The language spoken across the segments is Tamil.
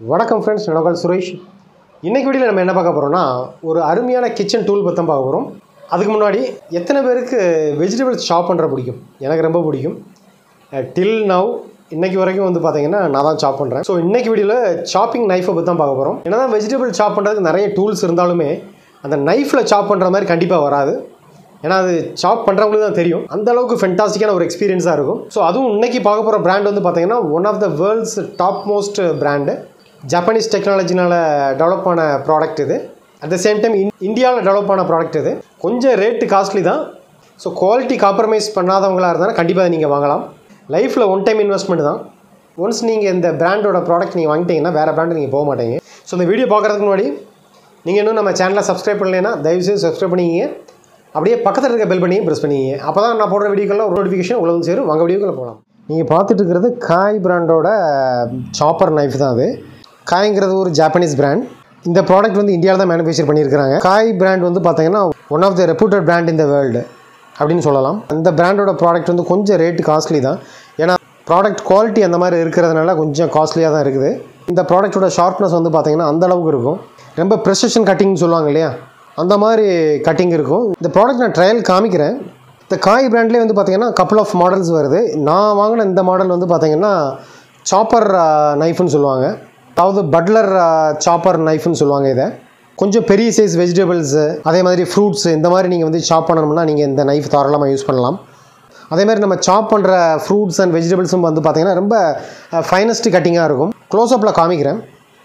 வணக்கம் ஃப்ரெண்ட்ஸ் நனோகால் சுரேஷ் இன்னைக்கு வீடியோவில் நம்ம என்ன பார்க்க போகிறோம்னா ஒரு அருமையான கிச்சன் டூல் பற்றி தான் பார்க்க போகிறோம் அதுக்கு முன்னாடி எத்தனை பேருக்கு வெஜிடபிள்ஸ் சாப் பண்ணுற பிடிக்கும் எனக்கு ரொம்ப பிடிக்கும் டில் நவ் இன்னைக்கு வரைக்கும் வந்து பார்த்தீங்கன்னா நான் தான் சாப் பண்ணுறேன் ஸோ இன்னைக்கு வீடியோவில் சாப்பிங் நைஃபை பற்றி தான் பார்க்க போகிறோம் ஏன்னா வெஜிடபிள் சாப் பண்ணுறதுக்கு நிறைய டூல்ஸ் இருந்தாலுமே அந்த நைஃப்பில் சாப் பண்ணுற மாதிரி கண்டிப்பாக வராது ஏன்னா அது சாப் பண்ணுறவங்களுக்கு தான் தெரியும் அந்த அளவுக்கு ஃபென்டாஸ்டிக்கான ஒரு எக்ஸ்பீரியன்ஸாக இருக்கும் ஸோ அதுவும் இன்னைக்கு பார்க்க போகிற பிராண்ட் வந்து பார்த்தீங்கன்னா one of the world's top most brand Japanese டெக்னாலஜினால் டெவலப் ஆன ப்ராடக்ட் இது அட் த சேம் டைம் இந்தியாவில் டெவலப் ஆன ப்ராடக்ட் இது கொஞ்சம் ரேட்டு காஸ்ட்லி தான் ஸோ குவாலிட்டி காம்ப்ரமைஸ் பண்ணாதவங்களாக இருந்தாலும் கண்டிப்பாக நீங்கள் வாங்கலாம் லைஃப்பில் ஒன் டைம் இன்வெஸ்ட்மெண்ட் தான் ஒன்ஸ் நீங்கள் இந்த பிராண்டோட ப்ராடக்ட் நீங்கள் வாங்கிட்டீங்கன்னா வேறு பிராண்டு நீங்கள் போக மாட்டீங்க ஸோ இந்த வீடியோ பார்க்குறதுக்கு முன்னாடி நீங்கள் இன்னும் நம்ம சேனலை சப்ஸ்கிரைப் பண்ணலைன்னா தயவுசெய்து சப்ஸ்கிரைப் பண்ணிக்கிங்க அப்படியே பக்கத்தில் இருக்க பெல் பண்ணி ப்ரெஸ் பண்ணிக்கிங்க அப்போ தான் நான் போடுற வீடியோக்கெல்லாம் ஒரு நோட்டிஃபிகேஷன் உள்ள வந்து சேரும் வாங்க வீடியோக்குள்ள போகலாம் நீங்கள் பார்த்துட்டு இருக்கிறது காய் பிராண்டோட சாப்பர் நைஃப் தான் அது காய்ங்கிறது ஒரு ஜாப்பனீஸ் பிராண்ட் இந்த ப்ராடக்ட் வந்து இந்தியாவில் தான் மேனுஃபேக்சர் பண்ணியிருக்காங்க காய் பிராண்ட் வந்து பார்த்தீங்கன்னா one of the reputed brand இந்த வேர்ல்டு அப்படின்னு சொல்லலாம் அந்த பிராண்டோட ப்ராடக்ட் வந்து கொஞ்சம் ரேட்டு காஸ்ட்லி தான் ஏன்னா ப்ராடக்ட் குவாலிட்டி அந்த மாதிரி இருக்கிறதுனால கொஞ்சம் காஸ்ட்லியாக தான் இருக்குது இந்த ப்ராடக்ட்டோட ஷார்ப்னஸ் வந்து பார்த்தீங்கன்னா அந்த அளவுக்கு இருக்கும் ரொம்ப ப்ரெசிஷன் கட்டிங் சொல்லுவாங்க இல்லையா அந்த மாதிரி கட்டிங் இருக்கும் இந்த ப்ராடக்ட் நான் ட்ரையல் காமிக்கிறேன் இந்த காய் பிராண்ட்லேயே வந்து பார்த்தீங்கன்னா கப்புள் ஆஃப் மாடல்ஸ் வருது நான் வாங்கின இந்த மாடல் வந்து பார்த்தீங்கன்னா சாப்பர் நைஃப்னு சொல்லுவாங்க அதாவது பட்லர் சாப்பர் நைஃப்னு சொல்லுவாங்க இதை கொஞ்சம் பெரிய சைஸ் வெஜிடபிள்ஸு அதே மாதிரி ஃப்ரூட்ஸ் இந்த மாதிரி நீங்கள் வந்து சாப் பண்ணணும்னா நீங்கள் இந்த நைஃப் தாராளமாக யூஸ் பண்ணலாம் அதே மாதிரி நம்ம சாப் பண்ணுற ஃப்ரூட்ஸ் அண்ட் வெஜிடபிள்ஸும் வந்து பார்த்திங்கன்னா ரொம்ப ஃபைனஸ்ட் கட்டிங்காக இருக்கும் க்ளோஸ்அப்பில் காமிக்கிறேன்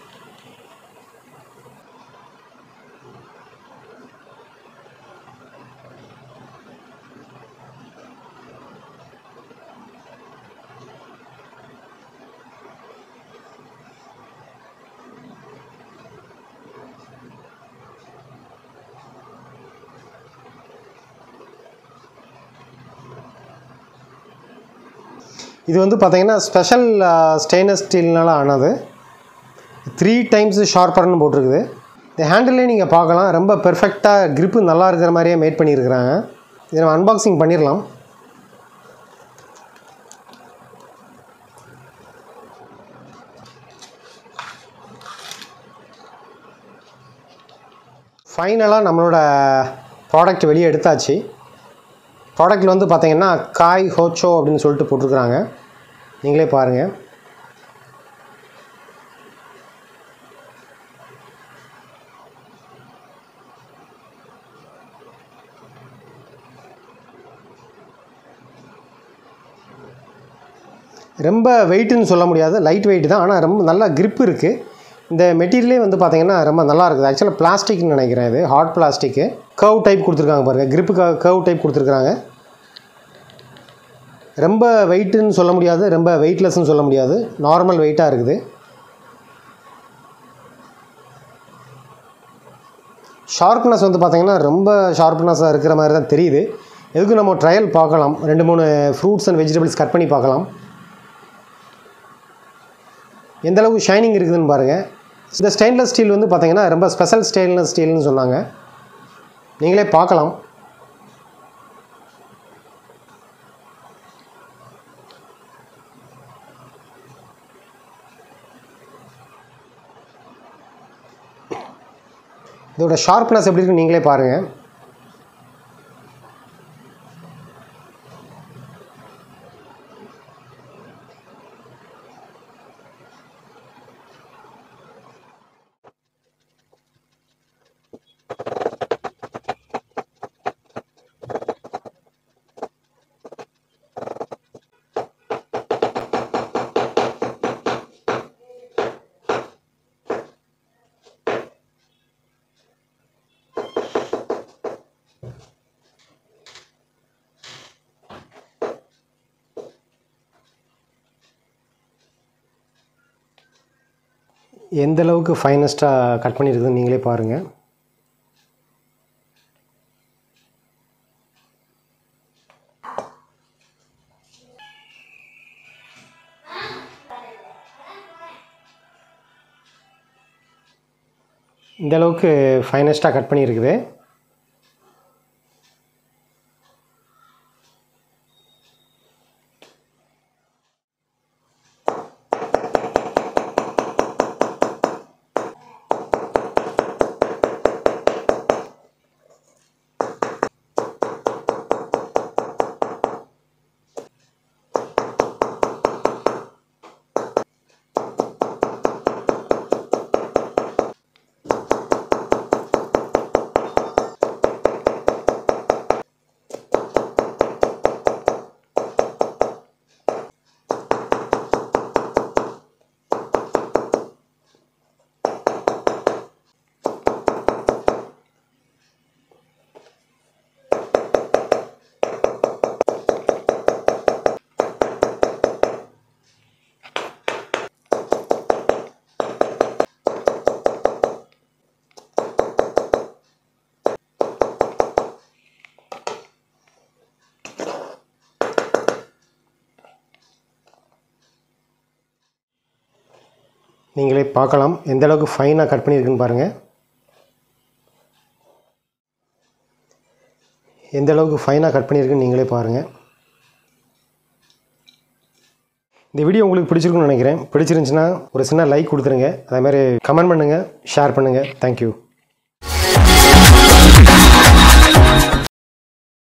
இது வந்து பார்த்தீங்கன்னா ஸ்பெஷல் ஸ்டெயின்லெஸ் ஸ்டீல்னால ஆனது த்ரீ டைம்ஸ் ஷார்ப்பர்னு போட்டிருக்குது இந்த ஹேண்டிலே நீங்கள் பார்க்கலாம் ரொம்ப பெர்ஃபெக்டாக grip நல்லா இருக்கிற மாதிரியே மேட் பண்ணியிருக்கிறாங்க இதை நம்ம அன்பாக்சிங் பண்ணிடலாம் ஃபைனலாக நம்மளோட ப்ராடக்ட் வெளியே எடுத்தாச்சு ப்ராடக்ட்டில் வந்து பார்த்தீங்கன்னா காய் ஹோச்சோ அப்படின்னு சொல்லிட்டு போட்டிருக்கிறாங்க நீங்களே பாருங்கள் ரொம்ப வெயிட்டுன்னு சொல்ல முடியாது லைட் வெயிட் தான் ஆனால் ரொம்ப நல்லா grip இருக்குது இந்த மெட்டீரியலே வந்து பார்த்தீங்கன்னா ரொம்ப நல்லா இருக்குது ஆக்சுவலாக பிளாஸ்டிக்னு நினைக்கிறேன் இது ஹாட் பிளாஸ்டிக்கு கர்வ் டைப் கொடுத்துருக்காங்க பாருங்கள் grip கர்வ் டைப் கொடுத்துருக்குறாங்க ரொம்ப வெயிட்டுன்னு சொல்ல முடியாது ரொம்ப வெயிட்லெஸ்ன்னு சொல்ல முடியாது நார்மல் வெயிட்டாக இருக்குது ஷார்ப்னஸ் வந்து பார்த்தீங்கன்னா ரொம்ப ஷார்ப்னஸாக இருக்கிற மாதிரி தான் தெரியுது எதுக்கும் நம்ம ட்ரையல் பார்க்கலாம் ரெண்டு மூணு ஃப்ரூட்ஸ் அண்ட் வெஜிடபிள்ஸ் கட் பண்ணி பார்க்கலாம் எந்த அளவுக்கு ஷைனிங் இருக்குதுன்னு பாருங்கள் இந்த ஸ்டெயின்லெஸ் ஸ்டீல் வந்து பார்த்தீங்கன்னா ரொம்ப ஸ்பெஷல் ஸ்டெயின்லெஸ் ஸ்டீல்னு சொன்னாங்க நீங்களே பார்க்கலாம் இதோட ஷார்ப்னஸ் எப்படி இருக்குன்னு நீங்களே பாருங்கள் எந்த அளவுக்கு ஃபைனஸ்ட்டாக கட் பண்ணியிருக்குதுன்னு நீங்களே பாருங்கள் இந்த அளவுக்கு ஃபைனஸ்ட்டாக கட் பண்ணியிருக்குது நீங்களே பார்க்கலாம் எந்த அளவுக்கு ஃபைனாக கட் பண்ணியிருக்குன்னு பாருங்கள் எந்த அளவுக்கு ஃபைனாக கட் பண்ணியிருக்குன்னு நீங்களே பாருங்கள் இந்த வீடியோ உங்களுக்கு பிடிச்சிருக்குன்னு நினைக்கிறேன் பிடிச்சிருந்துச்சுன்னா ஒரு சின்ன லைக் கொடுத்துருங்க அதே மாதிரி கமெண்ட் பண்ணுங்கள் ஷேர் பண்ணுங்கள் தேங்க்யூ